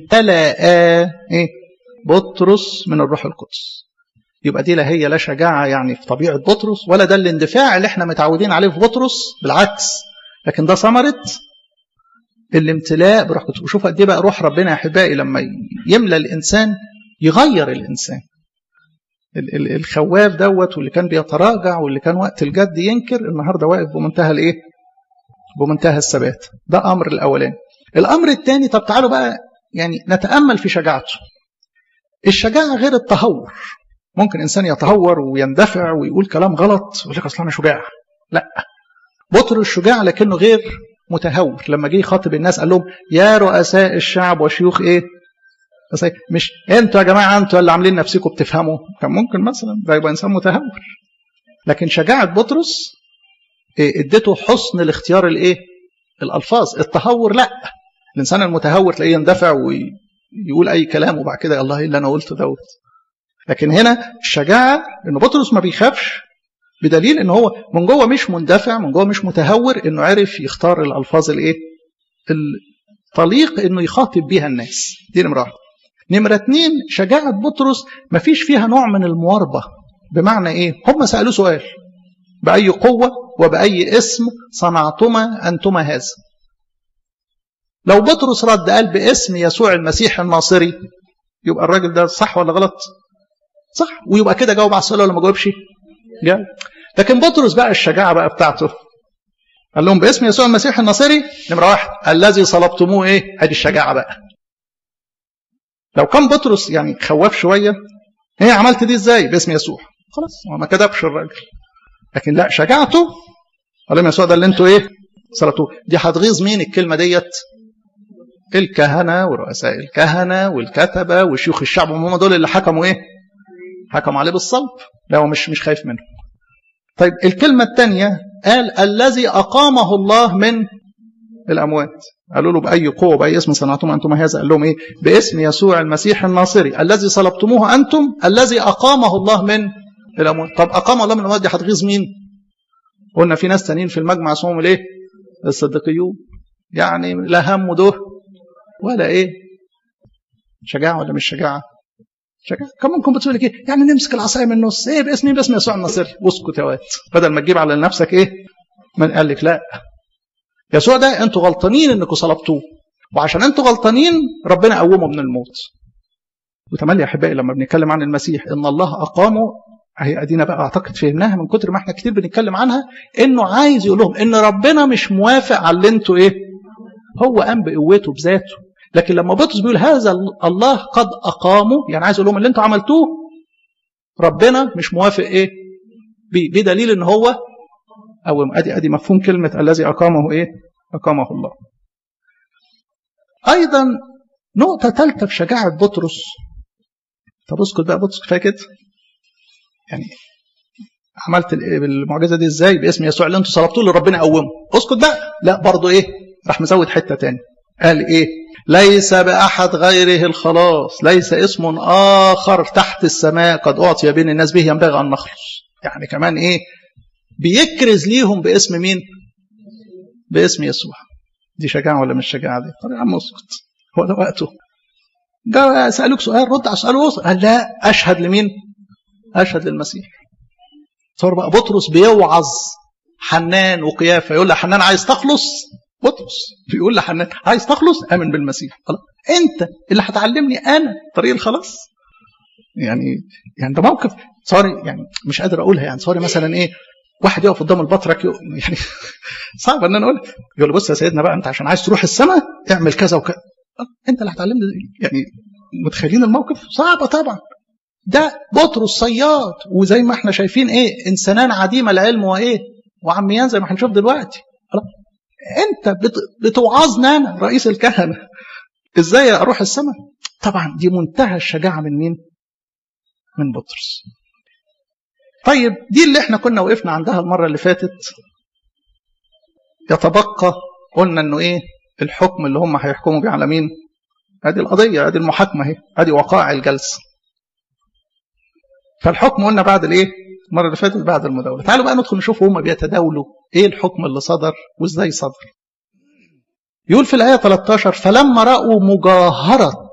امتلأ ايه بطرس من الروح القدس يبقى دي لا هي لا شجاعة يعني في طبيعة بطرس ولا ده الاندفاع اللي احنا متعودين عليه في بطرس بالعكس لكن ده ثمرة الامتلاء بروح قدس وشوف قد ايه بقى روح ربنا يا احبائي لما يملى الانسان يغير الانسان الخواف دوت واللي كان بيتراجع واللي كان وقت الجد ينكر النهارده واقف بمنتهى الايه؟ بمنتهى الثبات ده امر الاولاني الامر الثاني طب تعالوا بقى يعني نتامل في شجاعته الشجاعه غير التهور ممكن انسان يتهور ويندفع ويقول كلام غلط ويقول لك اصل انا شجاع لا بطرس شجاع لكنه غير متهور لما جه يخاطب الناس قال لهم يا رؤساء الشعب وشيوخ ايه بس مش انتوا يا جماعه انتوا اللي عاملين نفسكم بتفهموا كان ممكن مثلا ده يبقى انسان متهور لكن شجاعه بطرس اديته حسن الاختيار الايه الالفاظ التهور لا الانسان المتهور تلاقيه يندفع ويقول اي كلام وبعد كده الله ايه اللي انا قلته دوت لكن هنا الشجاعه ان بطرس ما بيخافش بدليل ان هو من جوه مش مندفع من جوه مش متهور انه عرف يختار الالفاظ الايه الطليق انه يخاطب بيها الناس دي نمره واحده نمره اتنين شجاعه بطرس ما فيش فيها نوع من المواربه بمعنى ايه هم سالوه سؤال باي قوه وباي اسم صنعتما انتما هذا لو بطرس رد قال باسم يسوع المسيح الناصري يبقى الراجل ده صح ولا غلط صح ويبقى كده جاوب على السؤال ولا ما جاوبش جاوب لكن بطرس بقى الشجاعه بقى بتاعته قال لهم باسم يسوع المسيح الناصري نمره واحد الذي صلبتموه ايه هذه الشجاعه بقى لو كان بطرس يعني خواف شويه ايه عملت دي ازاي باسم يسوع خلاص هو ما كذبش الراجل لكن لا شجاعته قال لهم يسوع ده اللي انتوا ايه صلبتوه دي هتغيظ مين الكلمه ديت الكهنه ورؤساء الكهنه والكتبه وشيوخ الشعب هم دول اللي حكموا ايه حكموا عليه بالصلب لا هو مش مش خايف منه طيب الكلمة الثانية قال الذي أقامه الله من الأموات قالوا له بأي قوة بأي اسم صنعتم أنتم هذا قال لهم إيه باسم يسوع المسيح الناصري الذي صلبتموه أنتم الذي أقامه الله من الأموات طب أقام الله من الأموات دي هتغيظ مين قلنا في ناس تانيين في المجمع اسمهم الايه الصديقيون يعني لا هم ده ولا ايه شجاعة ولا مش شجاعة شجاعة كان ممكن بتقول لك ايه يعني نمسك العصاية من النص ايه باسمي باسم يسوع الناصري واسكت يا واد بدل ما تجيب على نفسك ايه من قال لك لا يسوع ده انتوا غلطانين انكم صلبتوه وعشان انتوا غلطانين ربنا قومه من الموت وتملي يا احبائي لما بنتكلم عن المسيح ان الله اقامه هي ادينا بقى اعتقد فهمناها من كتر ما احنا كتير بنتكلم عنها انه عايز يقول لهم ان ربنا مش موافق على اللي انتوا ايه هو قام بقوته بذاته لكن لما بطرس بيقول هذا الله قد اقامه يعني عايز يقول لهم اللي انتوا عملتوه ربنا مش موافق ايه بدليل ان هو او ادي ادي مفهوم كلمه الذي اقامه ايه اقامه الله ايضا نقطه ثالثه في شجاعه بطرس طب اسكت بقى بطرس كفايه كده يعني عملت المعجزه دي ازاي باسم يسوع اللي انتوا صلبتوه اللي ربنا قومه اسكت بقى لا برضه ايه راح مزود حته تاني قال ايه ليس باحد غيره الخلاص ليس اسم اخر تحت السماء قد اعطي بين الناس به ينبغي ان نخلص يعني كمان ايه بيكرز ليهم باسم مين باسم يسوع دي شجاعه ولا مش شجاعه دي طب يا عم اسكت هو ده وقته جاء سالوك سؤال رد على السؤال وصل قال لا اشهد لمين اشهد للمسيح صار بقى بطرس بيوعظ حنان وقيافه يقول لحنان عايز تخلص بطرس بيقول لحنان عايز تخلص امن بالمسيح خلاص انت اللي هتعلمني انا طريق الخلاص يعني يعني ده موقف سوري يعني مش قادر اقولها يعني سوري مثلا ايه واحد يقف قدام البطرك يعني صعب ان انا اقول يقول بص يا سيدنا بقى انت عشان عايز تروح السماء اعمل كذا وكذا انت اللي هتعلمني يعني متخيلين الموقف صعبه طبعا ده بطرس صياد وزي ما احنا شايفين ايه انسانان عديم العلم وايه وعميان زي ما هنشوف دلوقتي انت بتوعظنا انا رئيس الكهنه ازاي اروح السماء طبعا دي منتهى الشجاعه من مين من بطرس طيب دي اللي احنا كنا وقفنا عندها المره اللي فاتت يتبقى قلنا انه ايه الحكم اللي هم هيحكموا بيه على مين ادي القضيه ادي المحاكمه اهي ادي وقائع الجلسه فالحكم قلنا بعد الايه المره اللي فاتت بعد المداوله تعالوا بقى ندخل نشوف هم بيتداولوا ايه الحكم اللي صدر وازاي صدر يقول في الايه 13 فلما راوا مجاهره